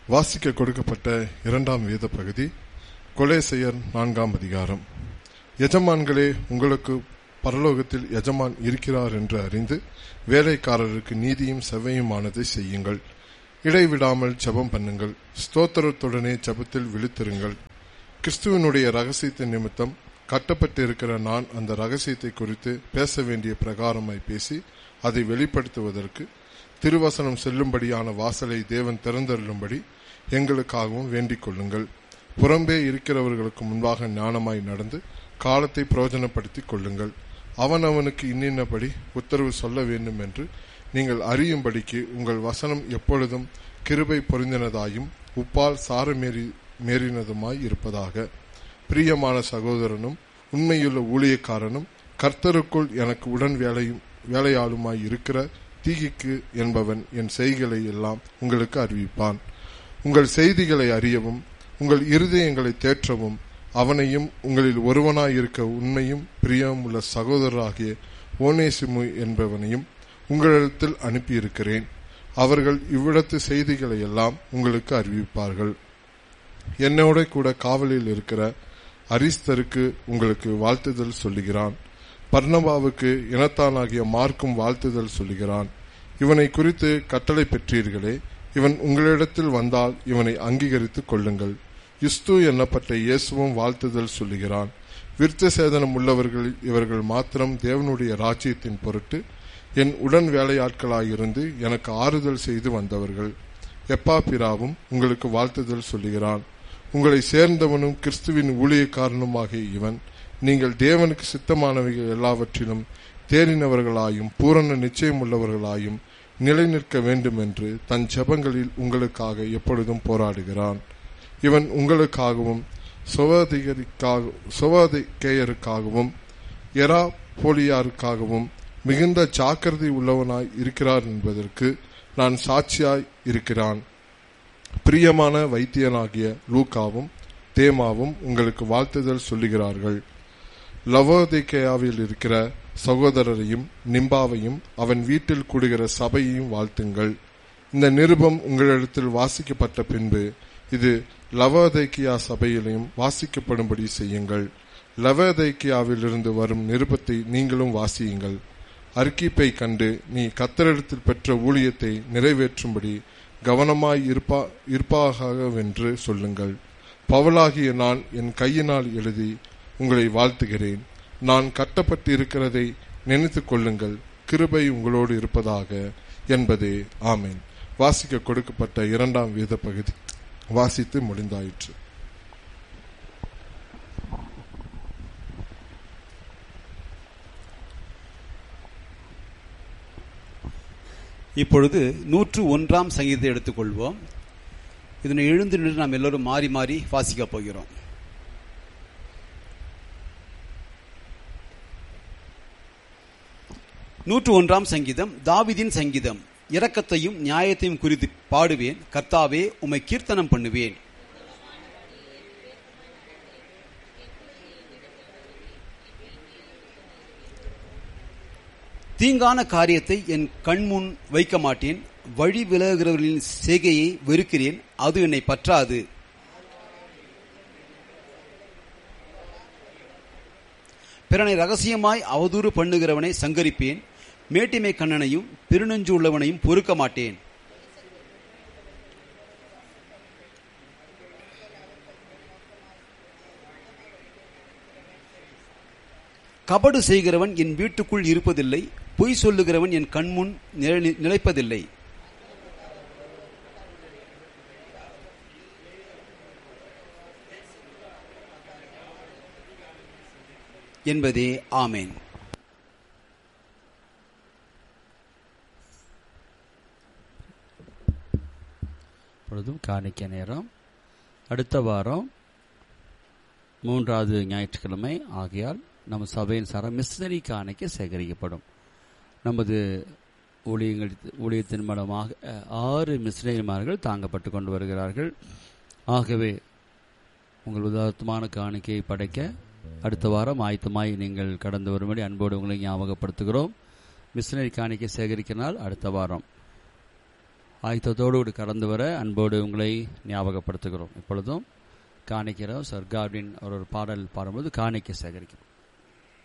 வாசிக்க கொடுக்கப்பட்ட இரண்டாம் வேத பகுதி கொலேசையர் நான்காம் அதிகாரம் எஜமான்களே உங்களுக்கு பரலோகத்தில் எஜமான் இருக்கிறார் என்று அறிந்து வேலைக்காரருக்கு நீதியும் செவ்வையுமானதை செய்யுங்கள் இடைவிடாமல் ஜெபம் பண்ணுங்கள் ஸ்தோத்திரத்துடனே ஜெபத்தில் விழித்திருங்கள் கிறிஸ்துவனுடைய ரகசியத்தின் நிமித்தம் கட்டப்பட்டிருக்கிற நான் அந்த ரகசியத்தை குறித்து பேச வேண்டிய பிரகாரமாய் பேசி அதை வெளிப்படுத்துவதற்கு திருவசனம் செல்லும்படியான வாசலை தேவன் திறந்தருளும்படி எங்களுக்காகவும் வேண்டிக் கொள்ளுங்கள் புறம்பே இருக்கிறவர்களுக்கு முன்பாக ஞானமாய் நடந்து காலத்தை பிரயோஜனப்படுத்திக் கொள்ளுங்கள் அவன் அவனுக்கு இன்னின்னபடி உத்தரவு சொல்ல வேண்டும் என்று நீங்கள் அறியும்படிக்கு உங்கள் வசனம் எப்பொழுதும் கிருபை பொருந்தினதாயும் உப்பால் சாரமேறி மேறினதுமாய் இருப்பதாக பிரியமான சகோதரனும் உண்மையுள்ள ஊழியக்காரனும் கர்த்தருக்குள் எனக்கு உடன் வேலையும் வேலையாளுமாய் இருக்கிற தீகிக்கு என்பவன் என் செய்களை எல்லாம் உங்களுக்கு அறிவிப்பான் உங்கள் செய்திகளை அறியவும் உங்கள் இருதயங்களை தேற்றவும் அவனையும் உங்களில் ஒருவனாயிருக்க உண்மையும் பிரியம் உள்ள சகோதரராகிய ஓனேசிமு என்பவனையும் உங்களிடத்தில் அனுப்பியிருக்கிறேன் அவர்கள் இவ்விடத்து செய்திகளை எல்லாம் உங்களுக்கு அறிவிப்பார்கள் என்னோட கூட காவலில் இருக்கிற அரிஸ்தருக்கு உங்களுக்கு வாழ்த்துதல் சொல்லுகிறான் பர்ணபாவுக்கு இனத்தானாகிய மார்க்கும் வாழ்த்துதல் சொல்லுகிறான் இவனை குறித்து கட்டளை பெற்றீர்களே இவன் உங்களிடத்தில் வந்தால் இவனை அங்கீகரித்துக் கொள்ளுங்கள் யுஸ்து எண்ணப்பட்ட இயேசுவும் வாழ்த்துதல் சொல்லுகிறான் விருத்த சேதனம் உள்ளவர்கள் இவர்கள் மாத்திரம் தேவனுடைய ராஜ்யத்தின் பொருட்டு என் உடன் வேலையாட்களாயிருந்து எனக்கு ஆறுதல் செய்து வந்தவர்கள் எப்பா பிராவும் உங்களுக்கு வாழ்த்துதல் சொல்லுகிறான் உங்களை சேர்ந்தவனும் கிறிஸ்துவின் ஊழியக்காரனுமாகிய இவன் நீங்கள் தேவனுக்கு சித்தமானவைகள் எல்லாவற்றிலும் தேறினவர்களாயும் பூரண நிச்சயம் உள்ளவர்களாயும் நிலை நிற்க வேண்டும் என்று தன் ஜபங்களில் உங்களுக்காக எப்பொழுதும் போராடுகிறான் இவன் உங்களுக்காகவும் சுவாதிகேயருக்காகவும் எரா போலியாருக்காகவும் மிகுந்த ஜாக்கிரதை உள்ளவனாய் இருக்கிறார் என்பதற்கு நான் சாட்சியாய் இருக்கிறான் பிரியமான வைத்தியனாகிய லூக்காவும் தேமாவும் உங்களுக்கு வாழ்த்துதல் சொல்லுகிறார்கள் லவோதிகேயாவில் இருக்கிற சகோதரரையும் நிம்பாவையும் அவன் வீட்டில் கூடுகிற சபையையும் வாழ்த்துங்கள் இந்த நிருபம் உங்களிடத்தில் வாசிக்கப்பட்ட பின்பு இது லவோதைக்கியா சபையிலையும் வாசிக்கப்படும்படி செய்யுங்கள் லவோதைக்கியாவிலிருந்து வரும் நிருபத்தை நீங்களும் வாசியுங்கள் அர்க்கிப்பை கண்டு நீ கத்தரிடத்தில் பெற்ற ஊழியத்தை நிறைவேற்றும்படி கவனமாய் இருப்பா இருப்பாகவென்று சொல்லுங்கள் பவலாகிய நான் என் கையினால் எழுதி உங்களை வாழ்த்துகிறேன் நான் கட்டப்பட்டிருக்கிறதை நினைத்துக் கொள்ளுங்கள் கிருபை உங்களோடு இருப்பதாக என்பதே ஆமேன் வாசிக்க கொடுக்கப்பட்ட இரண்டாம் வேத பகுதி வாசித்து முடிந்தாயிற்று இப்பொழுது நூற்று ஒன்றாம் சங்கீதத்தை எடுத்துக்கொள்வோம் இதனை எழுந்து நின்று நாம் எல்லோரும் மாறி மாறி வாசிக்கப் போகிறோம் நூற்று ஒன்றாம் சங்கீதம் தாவிதின் சங்கீதம் இரக்கத்தையும் நியாயத்தையும் குறித்து பாடுவேன் கர்த்தாவே உம்மை கீர்த்தனம் பண்ணுவேன் தீங்கான காரியத்தை என் கண்முன் வைக்க மாட்டேன் வழி விலகுகிறவர்களின் செய்கையை வெறுக்கிறேன் அது என்னை பற்றாது பிறனை ரகசியமாய் அவதூறு பண்ணுகிறவனை சங்கரிப்பேன் மேட்டிமை கண்ணனையும் பெருநெஞ்சு உள்ளவனையும் பொறுக்க மாட்டேன் கபடு செய்கிறவன் என் வீட்டுக்குள் இருப்பதில்லை பொய் சொல்லுகிறவன் என் கண்முன் நிலைப்பதில்லை என்பதே ஆமேன் பொழுதும் காணிக்க நேரம் அடுத்த வாரம் மூன்றாவது ஞாயிற்றுக்கிழமை ஆகையால் நம்ம சபையின் சாரம் மிஷனரி காணிக்க சேகரிக்கப்படும் நமது ஊழியங்கள் ஊழியத்தின் மூலமாக ஆறு மிஷனரிமார்கள் தாங்கப்பட்டு கொண்டு வருகிறார்கள் ஆகவே உங்கள் உதாரணமான காணிக்கையை படைக்க அடுத்த வாரம் ஆயத்தமாய் நீங்கள் கடந்து வரும்படி அன்போடு உங்களை ஞாபகப்படுத்துகிறோம் மிஷனரி காணிக்கை சேகரிக்க நாள் அடுத்த வாரம் ஆயத்தத்தோடு கூட கடந்து வர அன்போடு உங்களை ஞாபகப்படுத்துகிறோம் இப்பொழுதும் காணிக்கிறோம் சர்காவின் ஒரு ஒரு பாடல் பாடும்போது காணிக்க சேகரிக்கும்